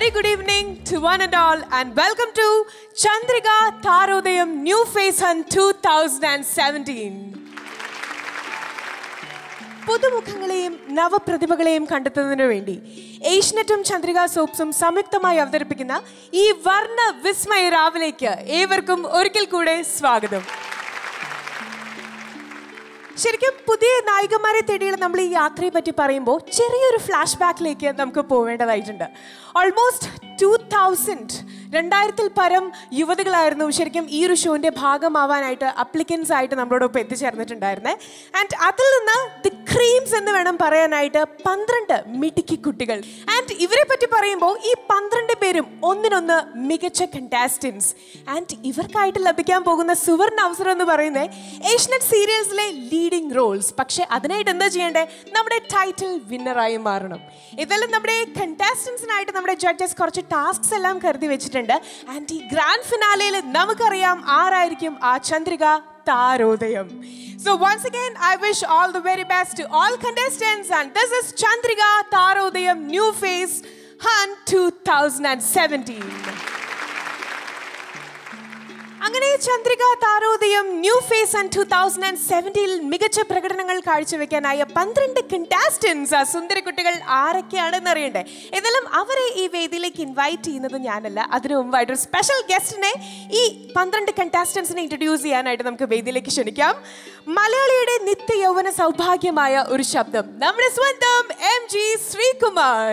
very good evening to one and all, and welcome to Chandrika Tarodayam New Face Hunt 2017. പുതുമുഖങ്ങളെയും നവപ്രതിഭകളെയും കണ്ടെത്തുന്നതിനു വേണ്ടി ഏഷ്യനെറ്റും ചന്ദ്രിക സോപ്സും സംയുക്തമായി അവതരിപ്പിക്കുന്ന ഈ വർണ്ണ വിസ്മയ രാവിലേക്ക് ഏവർക്കും ഒരിക്കൽ കൂടെ സ്വാഗതം ശരിക്കും പുതിയ നായികമാരെ തേടിയുള്ള നമ്മൾ ഈ യാത്രയെ പറ്റി പറയുമ്പോൾ ചെറിയൊരു ഫ്ലാഷ് ബാക്കിലേക്ക് നമുക്ക് പോവേണ്ടതായിട്ടുണ്ട് ഓൾമോസ്റ്റ് ടൂ തൗസൻഡ് രണ്ടായിരത്തിൽ പരം യുവതികളായിരുന്നു ശരിക്കും ഈ ഒരു ഷോന്റെ ഭാഗമാവാനായിട്ട് അപ്ലിക്കൻസ് ആയിട്ട് നമ്മളോടൊപ്പം എത്തിച്ചേർന്നിട്ടുണ്ടായിരുന്നേ ആൻഡ് അതിൽ നിന്ന് ദി ക്രീംസ് എന്ന് വേണം പറയാനായിട്ട് പന്ത്രണ്ട് മിടുക്കി കുട്ടികൾ ആൻഡ് ഇവരെ പറ്റി പറയുമ്പോൾ ഈ പന്ത്രണ്ട് പേരും ഒന്നിനൊന്ന് മികച്ച കണ്ടാസ്റ്റൻസ് ആൻഡ് ഇവർക്കായിട്ട് ലഭിക്കാൻ പോകുന്ന സുവർണ അവസരം എന്ന് പറയുന്നത് ഏഷ്യനെറ്റ് സീരിയൽസിലെ ലീഡിംഗ് റോൾസ് പക്ഷെ അതിനായിട്ട് എന്താ ചെയ്യേണ്ടേ നമ്മുടെ ടൈറ്റിൽ വിന്നറായി മാറണം ഇതെല്ലാം നമ്മുടെ കണ്ടാസ്റ്റൻസിനായിട്ട് നമ്മുടെ ജഡ്ജസ് കുറച്ച് ടാസ്ക്സ് എല്ലാം കരുതി വെച്ചിട്ടുണ്ട് ആൻഡ് ഈ ഗ്രാൻഡ് ഫിനാലയിൽ നമുക്കറിയാം ആരായിരിക്കും ആ Chandrika താരോദയം So once again, I wish all the very best to all contestants, and this is Chandrika Tarodayam New Face Hunt 2017. അങ്ങനെ Chandrika Tharodayam new face and two thousand and സെവൻറ്റീനിൽ മികച്ച പ്രകടനങ്ങൾ കാഴ്ചവെക്കാനായ പന്ത്രണ്ട് കണ്ടാസ്റ്റൻസ് ആ സുന്ദരി കുട്ടികൾ ആരൊക്കെയാണെന്ന് അറിയണ്ടേ ഏതായാലും അവരെ ഈ വേദിയിലേക്ക് ഇൻവൈറ്റ് ചെയ്യുന്നത് ഞാനല്ല അതിനു മുമ്പായിട്ട് ഒരു സ്പെഷ്യൽ ഗസ്റ്റിനെ ഈ പന്ത്രണ്ട് കണ്ടാസ്റ്റൻസിനെ ഇൻട്രൊഡ്യൂസ് ചെയ്യാനായിട്ട് നമുക്ക് വേദിയിലേക്ക് ക്ഷണിക്കാം മലയാളിയുടെ നിത്യ യൗവന സൗഭാഗ്യമായ ഒരു ശബ്ദം നമ്മുടെ സ്വന്തം എം ജി ശ്രീകുമാർ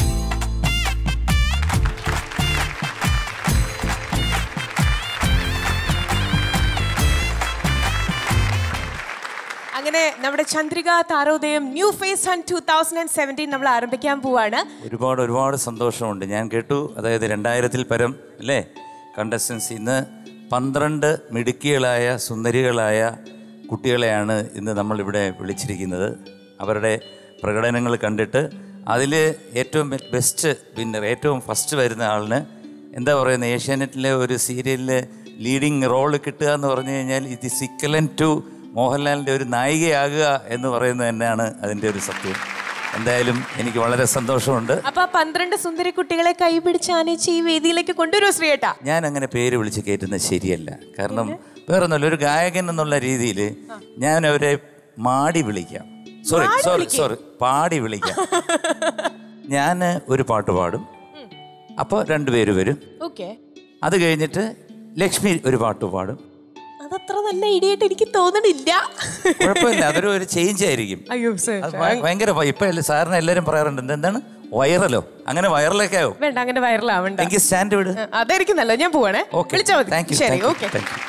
അങ്ങനെ നമ്മുടെ Chandrika Tharodayam new face hunt two thousand and seventeen നമ്മൾ ആരംഭിക്കാൻ പോവാണ് ഒരുപാട് ഒരുപാട് സന്തോഷമുണ്ട് ഞാൻ കേട്ടു അതായത് രണ്ടായിരത്തിൽ പരം അല്ലേ കണ്ടസ്റ്റൻസ് ഇന്ന് പന്ത്രണ്ട് മിടുക്കികളായ സുന്ദരികളായ കുട്ടികളെയാണ് ഇന്ന് നമ്മളിവിടെ വിളിച്ചിരിക്കുന്നത് അവരുടെ പ്രകടനങ്ങൾ കണ്ടിട്ട് അതിൽ ഏറ്റവും ബെസ്റ്റ് വിന്നർ ഏറ്റവും ഫസ്റ്റ് വരുന്ന ആളിന് എന്താ പറയുന്നത് ഏഷ്യാനെറ്റിലെ ഒരു സീരിയലിൽ ലീഡിങ് റോള് കിട്ടുക എന്ന് പറഞ്ഞു കഴിഞ്ഞാൽ ഇത് സിക്കലൻ ടു മോഹൻലാലിൻ്റെ ഒരു നായികയാകുക എന്ന് പറയുന്നത് തന്നെയാണ് അതിൻ്റെ ഒരു സത്യം എന്തായാലും എനിക്ക് വളരെ സന്തോഷമുണ്ട് അപ്പൊ ആ പന്ത്രണ്ട് സുന്ദരി കുട്ടികളെ കൈപിടിച്ച് ആനയിച്ച് ഈ വേദിയിലേക്ക് കൊണ്ടുവരുമോ ശ്രീയേട്ടാ ഞാൻ അങ്ങനെ പേര് വിളിച്ച് കയറ്റുന്നത് ശരിയല്ല കാരണം വേറൊന്നുമല്ല ഒരു ഗായകൻ എന്നുള്ള രീതിയിൽ ഞാൻ അവരെ മാടി വിളിക്കാം സോറി സോറി സോറി പാടി വിളിക്കാം ഞാൻ ഒരു പാട്ട് പാടും അപ്പോൾ രണ്ടുപേര് വരും ഓക്കെ അത് കഴിഞ്ഞിട്ട് ലക്ഷ്മി ഒരു പാട്ട് പാടും അതത്ര നല്ല ഐഡിയ ആയിട്ട് എനിക്ക് തോന്നണില്ല കുഴപ്പമില്ല അതൊരു ഒരു ചേഞ്ച് ആയിരിക്കും അയ്യോ സർ അത് ഭയ- ഭയങ്കര വ- ഇപ്പൊ എല്ലാ- സാറിന് എല്ലാവരും പറയാറുണ്ട് എന്ത് എന്താണ് വൈറലോ അങ്ങനെ വൈറലൊക്കെ ആവും വേണ്ട അങ്ങനെ വൈറലാവണ്ട എനിക്ക് സ്റ്റാൻഡ് വിട് അതായിരിക്കും നല്ലത് ഞാൻ പോവാണേ ഓക്കെ വിളിച്ചാൽ താങ്ക് മതി യു ശരി ഓക്കെ താങ്ക് യു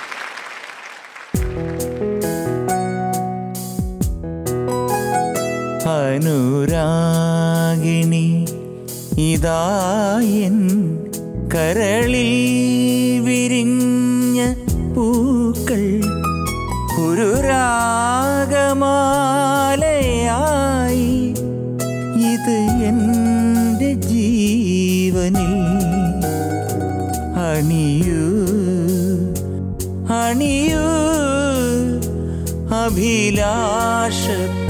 അനുരാഗിണി ഇതായൻ കരളിൽ വിരിഞ്ഞ പൂക്കൾ ഒരു രാഗമാലയായി ഇത് എൻ്റെ ജീവനിൽ അണിയൂ അണിയൂ അഭിലാഷ